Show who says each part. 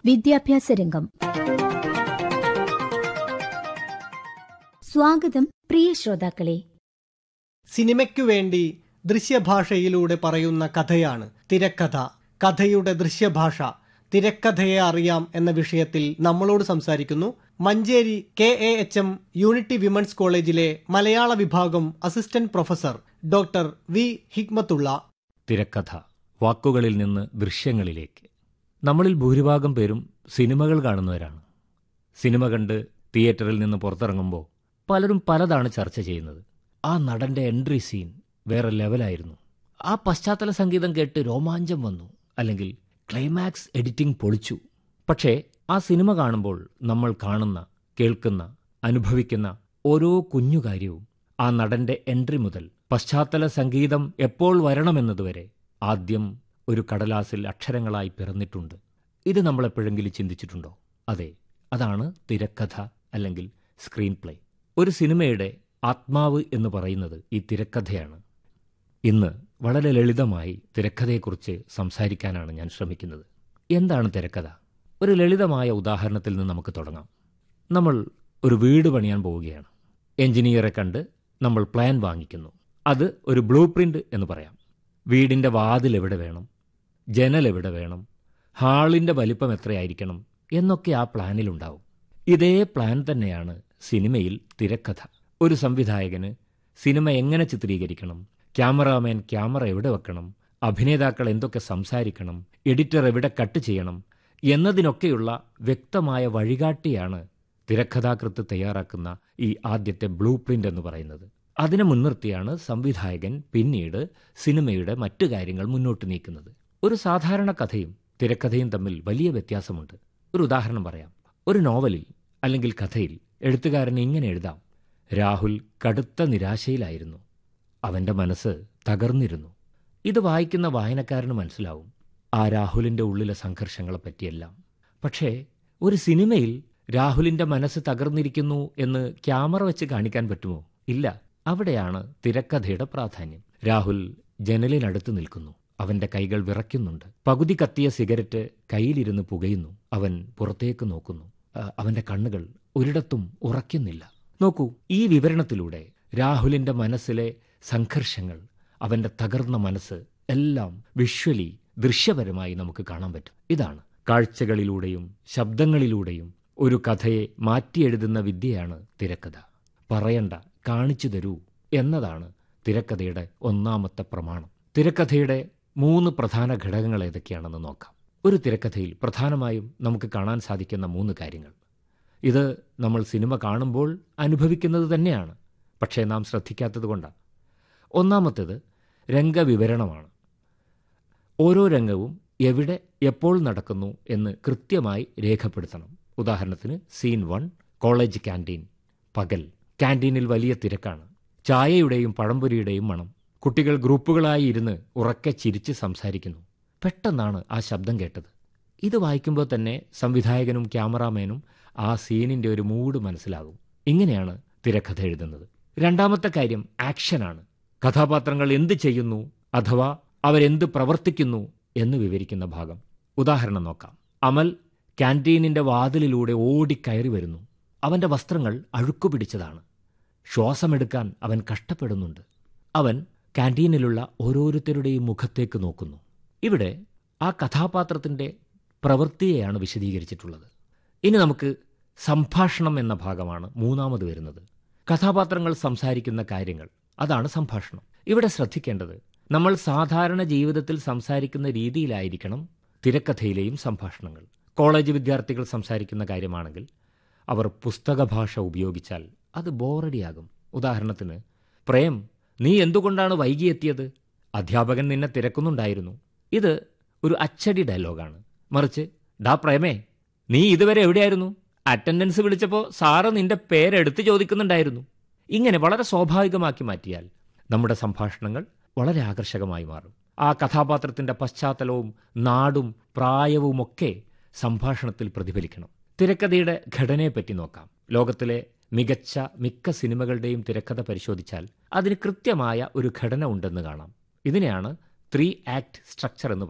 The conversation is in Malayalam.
Speaker 1: വിദ്യാഭ്യാസ രംഗം സ്വാഗതം പ്രിയ ശ്രോതാക്കളെ
Speaker 2: സിനിമയ്ക്കു വേണ്ടി ദൃശ്യഭാഷയിലൂടെ പറയുന്ന കഥയാണ് തിരക്കഥ കഥയുടെ ദൃശ്യഭാഷ തിരക്കഥയെ അറിയാം എന്ന വിഷയത്തിൽ നമ്മളോട് സംസാരിക്കുന്നു Manjeri K A H M unity women's കോളേജിലെ മലയാള വിഭാഗം assistant professor doctor V Hikmathulla
Speaker 3: തിരക്കഥ വാക്കുകളിൽ നിന്ന് ദൃശ്യങ്ങളിലേക്ക് നമ്മളിൽ ഭൂരിഭാഗം പേരും സിനിമകൾ കാണുന്നവരാണ് സിനിമ കണ്ട് തിയേറ്ററിൽ നിന്ന് പുറത്തിറങ്ങുമ്പോൾ പലരും പലതാണ് ചർച്ച ചെയ്യുന്നത് ആ നടന്റെ എൻട്രി സീൻ വേറെ ലെവലായിരുന്നു ആ പശ്ചാത്തല സംഗീതം കേട്ട് രോമാഞ്ചം വന്നു അല്ലെങ്കിൽ ക്ലൈമാക്സ് എഡിറ്റിംഗ് പൊളിച്ചു പക്ഷേ ആ സിനിമ കാണുമ്പോൾ നമ്മൾ കാണുന്ന കേൾക്കുന്ന അനുഭവിക്കുന്ന ഓരോ കുഞ്ഞു കാര്യവും ആ നടന്റെ എൻട്രി മുതൽ പശ്ചാത്തല സംഗീതം എപ്പോൾ വരണമെന്നതുവരെ ആദ്യം ഒരു കടലാസിൽ അക്ഷരങ്ങളായി പിറന്നിട്ടുണ്ട് ഇത് നമ്മൾ എപ്പോഴെങ്കിലും ചിന്തിച്ചിട്ടുണ്ടോ അതെ അതാണ് തിരക്കഥ അല്ലെങ്കിൽ സ്ക്രീൻ പ്ലേ ഒരു സിനിമയുടെ ആത്മാവ് എന്ന് പറയുന്നത് ഈ തിരക്കഥയാണ് ഇന്ന് വളരെ ലളിതമായി തിരക്കഥയെക്കുറിച്ച് സംസാരിക്കാനാണ് ഞാൻ ശ്രമിക്കുന്നത് എന്താണ് തിരക്കഥ ഒരു ലളിതമായ ഉദാഹരണത്തിൽ നിന്ന് നമുക്ക് തുടങ്ങാം നമ്മൾ ഒരു വീട് പണിയാൻ പോവുകയാണ് എഞ്ചിനീയറെ കണ്ട് നമ്മൾ പ്ലാൻ വാങ്ങിക്കുന്നു അത് ഒരു ബ്ലൂ പ്രിന്റ് എന്ന് പറയാം വീടിൻ്റെ വാതിൽ എവിടെ വേണം ജനൽ എവിടെ വേണം ഹാളിൻ്റെ വലിപ്പം എത്രയായിരിക്കണം എന്നൊക്കെ ആ പ്ലാനിലുണ്ടാവും ഇതേ പ്ലാൻ തന്നെയാണ് സിനിമയിൽ തിരക്കഥ ഒരു സംവിധായകന് സിനിമ എങ്ങനെ ചിത്രീകരിക്കണം ക്യാമറാമാൻ ക്യാമറ എവിടെ വെക്കണം അഭിനേതാക്കൾ എന്തൊക്കെ സംസാരിക്കണം എഡിറ്റർ എവിടെ കട്ട് ചെയ്യണം എന്നതിനൊക്കെയുള്ള വ്യക്തമായ വഴികാട്ടിയാണ് തിരക്കഥാകൃത്ത് തയ്യാറാക്കുന്ന ഈ ആദ്യത്തെ ബ്ലൂ പ്രിന്റ് എന്ന് പറയുന്നത് അതിനെ മുൻനിർത്തിയാണ് സംവിധായകൻ പിന്നീട് സിനിമയുടെ മറ്റു കാര്യങ്ങൾ മുന്നോട്ട് നീക്കുന്നത് ഒരു സാധാരണ കഥയും തിരക്കഥയും തമ്മിൽ വലിയ വ്യത്യാസമുണ്ട് ഒരു ഉദാഹരണം പറയാം ഒരു നോവലിൽ അല്ലെങ്കിൽ കഥയിൽ എഴുത്തുകാരന് ഇങ്ങനെ എഴുതാം രാഹുൽ കടുത്ത നിരാശയിലായിരുന്നു അവന്റെ മനസ്സ് തകർന്നിരുന്നു ഇത് വായിക്കുന്ന വായനക്കാരന് മനസ്സിലാവും ആ രാഹുലിന്റെ ഉള്ളിലെ സംഘർഷങ്ങളെ പറ്റിയെല്ലാം പക്ഷേ ഒരു സിനിമയിൽ രാഹുലിന്റെ മനസ്സ് തകർന്നിരിക്കുന്നു എന്ന് ക്യാമറ വെച്ച് കാണിക്കാൻ പറ്റുമോ ഇല്ല അവിടെയാണ് തിരക്കഥയുടെ പ്രാധാന്യം രാഹുൽ ജനലിനടുത്ത് നിൽക്കുന്നു അവന്റെ കൈകൾ വിറയ്ക്കുന്നുണ്ട് പകുതി കത്തിയ സിഗരറ്റ് കയ്യിലിരുന്ന് പുകയുന്നു അവൻ പുറത്തേക്ക് നോക്കുന്നു ആ, അവന്റെ കണ്ണുകൾ ഒരിടത്തും ഉറയ്ക്കുന്നില്ല നോക്കൂ ഈ വിവരണത്തിലൂടെ രാഹുലിന്റെ മനസ്സിലെ സംഘർഷങ്ങൾ അവന്റെ തകർന്ന മനസ്സ് എല്ലാം വിഷ്വലി ദൃശ്യപരമായി നമുക്ക് കാണാൻ പറ്റും ഇതാണ് കാഴ്ചകളിലൂടെയും ശബ്ദങ്ങളിലൂടെയും ഒരു കഥയെ മാറ്റിയെഴുതുന്ന വിദ്യയാണ് തിരക്കഥ പറയണ്ട കാണിച്ചു തരൂ എന്നതാണ് തിരക്കഥയുടെ ഒന്നാമത്തെ പ്രമാണം തിരക്കഥയുടെ മൂന്ന് പ്രധാന ഘടകങ്ങൾ ഏതൊക്കെയാണെന്ന് നോക്കാം ഒരു തിരക്കഥയിൽ പ്രധാനമായും നമുക്ക് കാണാൻ സാധിക്കുന്ന മൂന്ന് കാര്യങ്ങൾ ഇത് നമ്മൾ സിനിമ കാണുമ്പോൾ അനുഭവിക്കുന്നത് തന്നെയാണ് പക്ഷേ നാം ശ്രദ്ധിക്കാത്തത് കൊണ്ടാണ് ഒന്നാമത്തേത് രംഗവിവരണമാണ് ഓരോ രംഗവും എവിടെ എപ്പോൾ നടക്കുന്നു എന്ന് കൃത്യമായി രേഖപ്പെടുത്തണം ഉദാഹരണത്തിന് സീൻ വൺ കോളേജ് ക്യാൻറ്റീൻ പകൽ ക്യാൻറ്റീനിൽ വലിയ തിരക്കാണ് ചായയുടെയും പഴംപൊരിയുടെയും മണം കുട്ടികൾ ഗ്രൂപ്പുകളായി ഇരുന്ന് ഉറക്കെ ചിരിച്ച് സംസാരിക്കുന്നു പെട്ടെന്നാണ് ആ ശബ്ദം കേട്ടത് ഇത് വായിക്കുമ്പോൾ തന്നെ സംവിധായകനും ക്യാമറാമാനും ആ സീനിന്റെ ഒരു മൂഡ് മനസ്സിലാകും ഇങ്ങനെയാണ് തിരക്കഥ എഴുതുന്നത് രണ്ടാമത്തെ കാര്യം ആക്ഷനാണ് കഥാപാത്രങ്ങൾ എന്ത് ചെയ്യുന്നു അഥവാ അവരെന്ത് പ്രവർത്തിക്കുന്നു എന്ന് വിവരിക്കുന്ന ഭാഗം ഉദാഹരണം നോക്കാം അമൽ ക്യാൻറ്റീനിന്റെ വാതിലിലൂടെ ഓടിക്കയറി വരുന്നു അവന്റെ വസ്ത്രങ്ങൾ അഴുക്കു പിടിച്ചതാണ് ശ്വാസമെടുക്കാൻ അവൻ കഷ്ടപ്പെടുന്നുണ്ട് അവൻ ക്യാൻറ്റീനിലുള്ള ഓരോരുത്തരുടെയും മുഖത്തേക്ക് നോക്കുന്നു ഇവിടെ ആ കഥാപാത്രത്തിന്റെ പ്രവൃത്തിയെയാണ് വിശദീകരിച്ചിട്ടുള്ളത് ഇനി നമുക്ക് സംഭാഷണം എന്ന ഭാഗമാണ് മൂന്നാമത് വരുന്നത് കഥാപാത്രങ്ങൾ സംസാരിക്കുന്ന കാര്യങ്ങൾ അതാണ് സംഭാഷണം ഇവിടെ ശ്രദ്ധിക്കേണ്ടത് നമ്മൾ സാധാരണ ജീവിതത്തിൽ സംസാരിക്കുന്ന രീതിയിലായിരിക്കണം തിരക്കഥയിലെയും സംഭാഷണങ്ങൾ കോളേജ് വിദ്യാർത്ഥികൾ സംസാരിക്കുന്ന കാര്യമാണെങ്കിൽ അവർ പുസ്തക ഭാഷ ഉപയോഗിച്ചാൽ അത് ബോറടിയാകും ഉദാഹരണത്തിന് പ്രേം നീ എന്തുകൊണ്ടാണ് വൈകിയെത്തിയത് അധ്യാപകൻ നിന്നെ തിരക്കുന്നുണ്ടായിരുന്നു ഇത് ഒരു അച്ചടി ഡയലോഗാണ് മറിച്ച് ഡാ പ്രേമേ നീ ഇതുവരെ എവിടെയായിരുന്നു അറ്റൻഡൻസ് വിളിച്ചപ്പോൾ സാറ് നിന്റെ പേരെടുത്ത് ചോദിക്കുന്നുണ്ടായിരുന്നു ഇങ്ങനെ വളരെ സ്വാഭാവികമാക്കി മാറ്റിയാൽ നമ്മുടെ സംഭാഷണങ്ങൾ വളരെ ആകർഷകമായി മാറും ആ കഥാപാത്രത്തിന്റെ പശ്ചാത്തലവും നാടും പ്രായവുമൊക്കെ സംഭാഷണത്തിൽ പ്രതിഫലിക്കണം തിരക്കഥയുടെ ഘടനയെപ്പറ്റി നോക്കാം ലോകത്തിലെ മികച്ച മിക്ക സിനിമകളുടെയും തിരക്കഥ പരിശോധിച്ചാൽ അതിന് കൃത്യമായ ഒരു ഘടന ഉണ്ടെന്ന് കാണാം ഇതിനെയാണ് ത്രീ ആക്ട് സ്ട്രക്ചർ എന്ന്